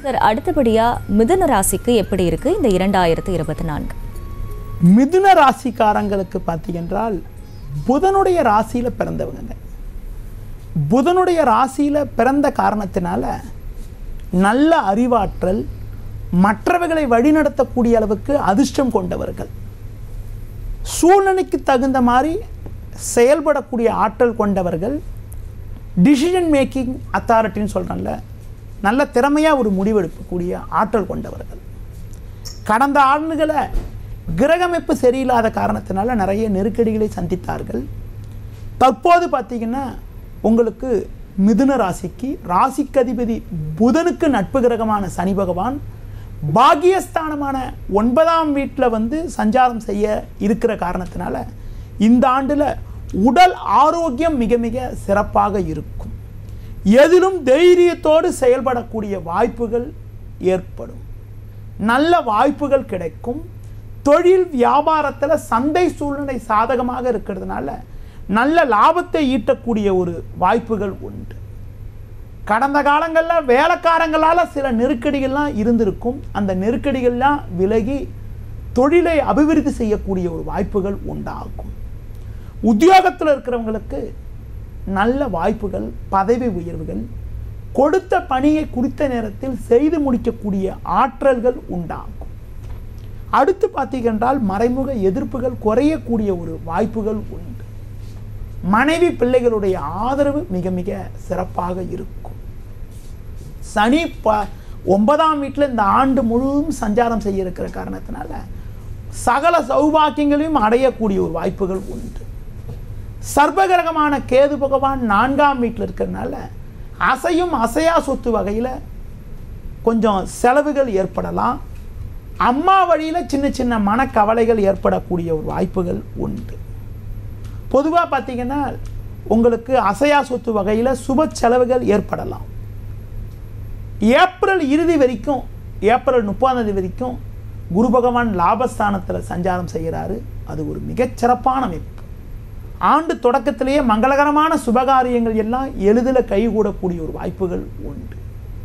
sir அடுத்தபடியா மிதுன ராசிக்கு எப்படி இருக்கு இந்த இரண்டாயிரத்து இருபத்தி நான்கு மிதுன ராசிக்காரங்களுக்கு பார்த்தீங்கன்றால் புதனுடைய ராசியில பிறந்தவங்க புதனுடைய ராசியில பிறந்த காரணத்தினால நல்ல அறிவாற்றல் மற்றவர்களை வழிநடத்தக்கூடிய அளவுக்கு அதிர்ஷ்டம் கொண்டவர்கள் சூழ்நிலைக்கு தகுந்த மாதிரி செயல்படக்கூடிய ஆற்றல் கொண்டவர்கள் டிசிஷன் மேக்கிங் அத்தாரிட்டின்னு சொல்கிறேன்ல நல்ல திறமையாக ஒரு முடிவெடுக்கக்கூடிய ஆற்றல் கொண்டவர்கள் கடந்த ஆண்டுகளை கிரகமைப்பு சரியில்லாத காரணத்தினால நிறைய நெருக்கடிகளை சந்தித்தார்கள் தற்போது பார்த்தீங்கன்னா உங்களுக்கு மிதுன ராசிக்கு ராசிக்கு அதிபதி புதனுக்கு நட்பு கிரகமான சனி பகவான் பாக்கியஸ்தானமான ஒன்பதாம் வீட்டில் வந்து சஞ்சாரம் செய்ய இருக்கிற காரணத்தினால இந்த ஆண்டில் உடல் ஆரோக்கியம் மிக மிக சிறப்பாக இருக்கும் எதிலும் தைரியத்தோடு செயல்படக்கூடிய வாய்ப்புகள் ஏற்படும் நல்ல வாய்ப்புகள் கிடைக்கும் தொழில் வியாபாரத்தில் சந்தை சூழ்நிலை சாதகமாக இருக்கிறதுனால நல்ல லாபத்தை ஈட்டக்கூடிய ஒரு வாய்ப்புகள் உண்டு கடந்த காலங்களில் வேலைக்காரங்களால் சில நெருக்கடிகள்லாம் இருந்திருக்கும் அந்த நெருக்கடிகள்லாம் விலகி தொழிலை அபிவிருத்தி செய்யக்கூடிய ஒரு வாய்ப்புகள் உண்டாகும் உத்தியோகத்தில் இருக்கிறவங்களுக்கு நல்ல வாய்ப்புகள் பதவி உயர்வுகள் கொடுத்த பணியை குறித்த நேரத்தில் செய்து முடிக்கக்கூடிய ஆற்றல்கள் உண்டாகும் அடுத்து பார்த்தீங்கன்றால் மறைமுக எதிர்ப்புகள் குறையக்கூடிய ஒரு வாய்ப்புகள் உண்டு மனைவி பிள்ளைகளுடைய ஆதரவு மிக மிக சிறப்பாக இருக்கும் சனி ப ஒன்பதாம் வீட்டில் இந்த ஆண்டு முழுவதும் சஞ்சாரம் செய்ய இருக்கிற காரணத்தினால சகல சௌபாக்கியங்களையும் அடையக்கூடிய ஒரு வாய்ப்புகள் உண்டு சர்வகிரகமான கேது பகவான் நான்காம் வீட்டில் இருக்கிறதுனால அசையும் அசையா சொத்து வகையில் கொஞ்சம் செலவுகள் ஏற்படலாம் அம்மா வழியில் சின்ன சின்ன மனக்கவலைகள் ஏற்படக்கூடிய ஒரு வாய்ப்புகள் உண்டு பொதுவாக பார்த்தீங்கன்னா உங்களுக்கு அசையா சொத்து வகையில் சுப செலவுகள் ஏற்படலாம் ஏப்ரல் இறுதி வரைக்கும் ஏப்ரல் முப்பதாம் தேதி வரைக்கும் குரு பகவான் லாபஸ்தானத்தில் சஞ்சாரம் செய்கிறாரு அது ஒரு மிகச்சிறப்பான அமைப்பு ஆண்டு தொடக்கத்திலேயே மங்களகரமான சுபகாரியங்கள் எல்லாம் எளிதில் கைகூடக்கூடிய ஒரு வாய்ப்புகள் உண்டு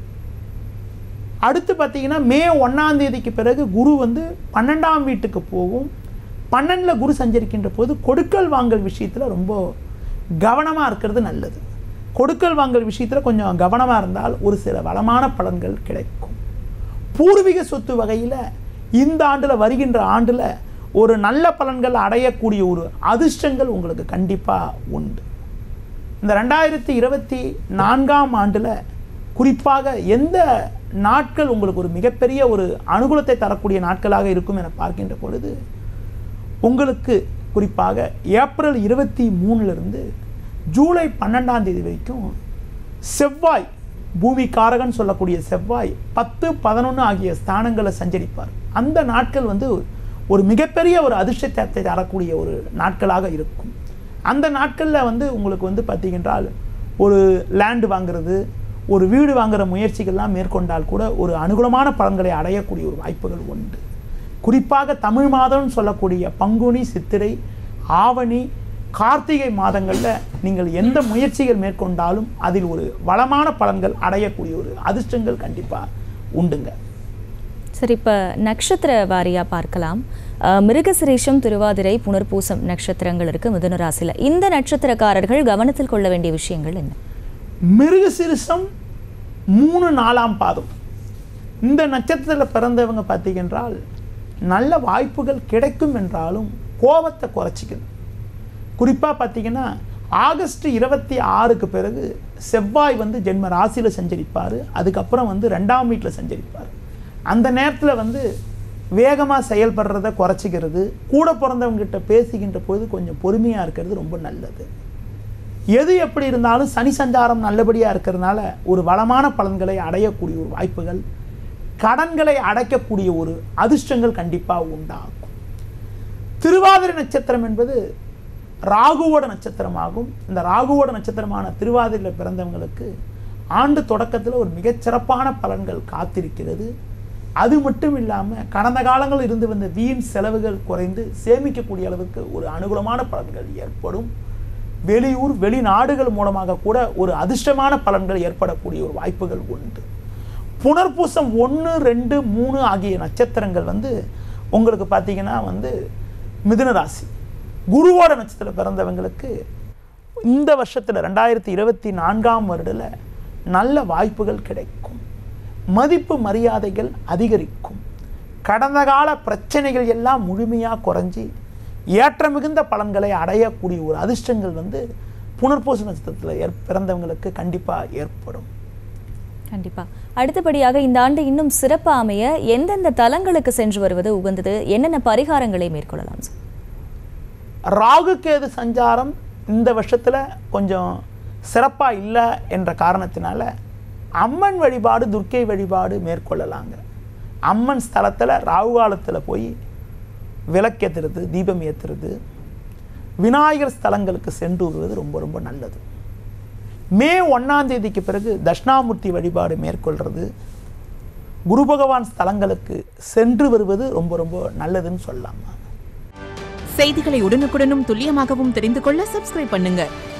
அடுத்து பார்த்தீங்கன்னா மே ஒன்றாம் தேதிக்கு பிறகு குரு வந்து பன்னெண்டாம் வீட்டுக்கு போகும் பன்னெண்டில் குரு சஞ்சரிக்கின்ற போது கொடுக்கல் வாங்கல் விஷயத்தில் ரொம்ப கவனமாக இருக்கிறது நல்லது கொடுக்கல் வாங்கல் விஷயத்தில் கொஞ்சம் கவனமாக இருந்தால் ஒரு சில வளமான பலன்கள் கிடைக்கும் பூர்வீக சொத்து வகையில் இந்த ஆண்டில் வருகின்ற ஆண்டில் ஒரு நல்ல பலன்கள் அடையக்கூடிய ஒரு அதிர்ஷ்டங்கள் உங்களுக்கு கண்டிப்பாக உண்டு இந்த ரெண்டாயிரத்தி இருபத்தி நான்காம் ஆண்டில் குறிப்பாக எந்த நாட்கள் உங்களுக்கு ஒரு மிகப்பெரிய ஒரு அனுகூலத்தை தரக்கூடிய நாட்களாக இருக்கும் என பார்க்கின்ற பொழுது உங்களுக்கு குறிப்பாக ஏப்ரல் இருபத்தி மூணுலேருந்து ஜூலை பன்னெண்டாம் தேதி வரைக்கும் செவ்வாய் பூமி காரகன் சொல்லக்கூடிய செவ்வாய் பத்து பதினொன்று ஆகிய ஸ்தானங்களை சஞ்சரிப்பார் அந்த நாட்கள் வந்து ஒரு மிகப்பெரிய ஒரு அதிர்ஷ்டத்தை தரக்கூடிய ஒரு நாட்களாக இருக்கும் அந்த நாட்களில் வந்து உங்களுக்கு வந்து பார்த்தீங்கன்றால் ஒரு லேண்டு வாங்குறது ஒரு வீடு வாங்குற முயற்சிகள்லாம் மேற்கொண்டால் கூட ஒரு அனுகூலமான பலன்களை அடையக்கூடிய ஒரு வாய்ப்புகள் உண்டு குறிப்பாக தமிழ் மாதம்னு சொல்லக்கூடிய பங்குனி சித்திரை ஆவணி கார்த்திகை மாதங்களில் நீங்கள் எந்த முயற்சிகள் மேற்கொண்டாலும் அதில் ஒரு வளமான பலன்கள் அடையக்கூடிய ஒரு அதிர்ஷ்டங்கள் கண்டிப்பாக உண்டுங்க சரி இப்போ நட்சத்திர வாரியாக பார்க்கலாம் அஹ், மிருகசிரீஷம் திருவாதிரை புனர்பூசம் நட்சத்திரங்கள் இருக்கு மிதுன ராசியில் இந்த நட்சத்திரக்காரர்கள் கவனத்தில் கொள்ள வேண்டிய விஷயங்கள் என்ன மிருகசிரிசம் மூணு நாலாம் பாதம் இந்த நட்சத்திரத்தில் பிறந்தவங்க பார்த்தீங்கன்றால் நல்ல வாய்ப்புகள் கிடைக்கும் என்றாலும் கோபத்தை குறைச்சிக்கணும் குறிப்பாக பார்த்தீங்கன்னா ஆகஸ்ட் இருபத்தி ஆறுக்கு பிறகு செவ்வாய் வந்து ஜென்ம ராசியில் சஞ்சரிப்பார் அதுக்கப்புறம் வந்து ரெண்டாம் வீட்டில் சஞ்சரிப்பார் அந்த நேரத்தில் வந்து வேகமாக செயல்படுறத குறைச்சிக்கிறது கூட பிறந்தவங்ககிட்ட பேசுகின்ற போது கொஞ்சம் பொறுமையாக இருக்கிறது ரொம்ப நல்லது எது எப்படி இருந்தாலும் சனி சஞ்சாரம் நல்லபடியாக இருக்கிறதுனால ஒரு வளமான பலன்களை அடையக்கூடிய ஒரு வாய்ப்புகள் கடன்களை அடைக்கக்கூடிய ஒரு அதிர்ஷ்டங்கள் கண்டிப்பாக உண்டாகும் திருவாதிரை நட்சத்திரம் என்பது ராகுவோட நட்சத்திரமாகும் இந்த ராகுவோட நட்சத்திரமான திருவாதிரையில் பிறந்தவங்களுக்கு ஆண்டு தொடக்கத்தில் ஒரு மிகச்சிறப்பான பலன்கள் காத்திருக்கிறது அது மட்டும் இல்லாமல் கடந்த காலங்களில் இருந்து வந்த வீண் செலவுகள் குறைந்து சேமிக்கக்கூடிய அளவுக்கு ஒரு அனுகூலமான பலன்கள் ஏற்படும் வெளியூர் வெளிநாடுகள் மூலமாக கூட ஒரு அதிர்ஷ்டமான பலன்கள் ஏற்படக்கூடிய ஒரு வாய்ப்புகள் உண்டு புனர்பூசம் ஒன்று ரெண்டு மூணு ஆகிய நட்சத்திரங்கள் வந்து உங்களுக்கு பார்த்தீங்கன்னா வந்து மிதுன ராசி குருவோட நட்சத்திரம் பிறந்தவங்களுக்கு இந்த வருஷத்தில் ரெண்டாயிரத்தி இருபத்தி நான்காம் வருடத்தில் நல்ல வாய்ப்புகள் கிடைக்கும் மதிப்பு மரியாதைகள் அதிகரிக்கும் கடந்த கால பிரச்சனைகள் எல்லாம் முழுமையாக குறைஞ்சி ஏற்ற மிகுந்த பலன்களை அடையக்கூடிய ஒரு அதிர்ஷ்டங்கள் வந்து புனர்பூச நட்சத்திரத்தில் ஏற் பிறந்தவங்களுக்கு கண்டிப்பாக ஏற்படும் கண்டிப்பா அடுத்தபடியாக இந்த ஆண்டு இன்னும் சிறப்பா அமைய எந்தெந்த தலங்களுக்கு சென்று வருவது உகந்தது என்னென்ன பரிகாரங்களை மேற்கொள்ளலாம் சார் ராகு கேது சஞ்சாரம் இந்த வருஷத்தில் கொஞ்சம் சிறப்பாக இல்லை என்ற காரணத்தினால அம்மன் வழிபாடு துர்க்கை வழிபாடு மேற்கொள்ளலாங்க அம்மன் ஸ்தலத்தில் ராகு காலத்தில் போய் விளக்கேற்றுறது தீபம் ஏற்றுறது விநாயகர் ஸ்தலங்களுக்கு சென்று வருவது ரொம்ப ரொம்ப நல்லது மே ஒன்றாம் தேதிக்கு பிறகு தட்சிணாமூர்த்தி வழிபாடு மேற்கொள்கிறது குரு பகவான் ஸ்தலங்களுக்கு சென்று வருவது ரொம்ப ரொம்ப நல்லதுன்னு சொல்லலாம் செய்திகளை உடனுக்குடனும் துல்லியமாகவும் தெரிந்து கொள்ள சப்ஸ்கிரைப் பண்ணுங்க